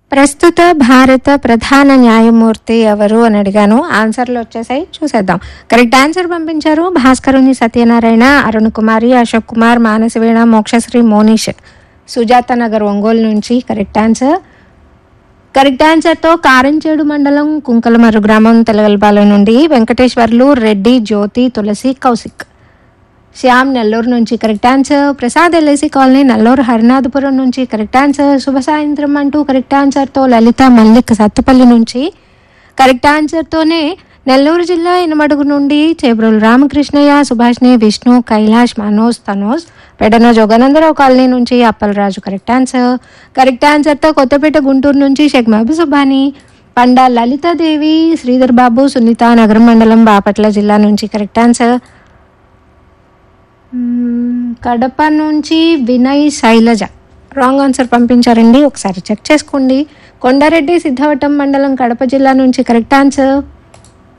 ప్రస్తుత భారత ప్రధాన న్యాయమూర్తి ఎవరు అని అడిగాను ఆన్సర్లు వచ్చేసాయి చూసేద్దాం కరెక్ట్ ఆన్సర్ పంపించారు భాస్కరుని సత్యనారాయణ అరుణ్ కుమారి అశోక్ కుమార్ మానసవీణ మోక్షశ్రీ మోనిష్ సుజాత నగర్ ఒంగోలు నుంచి కరెక్ట్ ఆన్సర్ కరెక్ట్ ఆన్సర్తో కారంచేడు మండలం కుంకలమర్రు గ్రామం తెలగలపాలెం నుండి వెంకటేశ్వర్లు రెడ్డి జ్యోతి తులసి కౌశిక్ శ్యామ్ నెల్లూరు నుంచి correct answer Prasad LIC colony Nellore Harinathapuram నుంచి కరెక్ట్ ఆన్సర్ శుభ సాయంత్రం అంటూ కరెక్ట్ ఆన్సర్తో లలిత మల్లిక్ సత్తుపల్లి నుంచి కరెక్ట్ ఆన్సర్తోనే నెల్లూరు జిల్లా ఇనమడుగు నుండి చేబ్రోలు రామకృష్ణయ్య సుభాష్ని విష్ణు కైలాష్ మనోజ్ తనోజ్ పెడన జోగానందరావు కాలనీ నుంచి అప్పలరాజు కరెక్ట్ ఆన్సర్ కరెక్ట్ ఆన్సర్తో కొత్తపేట గుంటూరు నుంచి షేక్ మహబూబ్ సుబాని పండా లలితాదేవి శ్రీధర్ బాబు సునీత నగరం మండలం బాపట్ల జిల్లా నుంచి కరెక్ట్ ఆన్సర్ మ్మ్, కడప నుంచి వినయ్ శైలజ రాంగ్ ఆన్సర్ పంపించారండి ఒకసారి చెక్ చేసుకోండి కొండారెడ్డి సిద్ధవటం మండలం కడప జిల్లా నుంచి కరెక్ట్ ఆన్సర్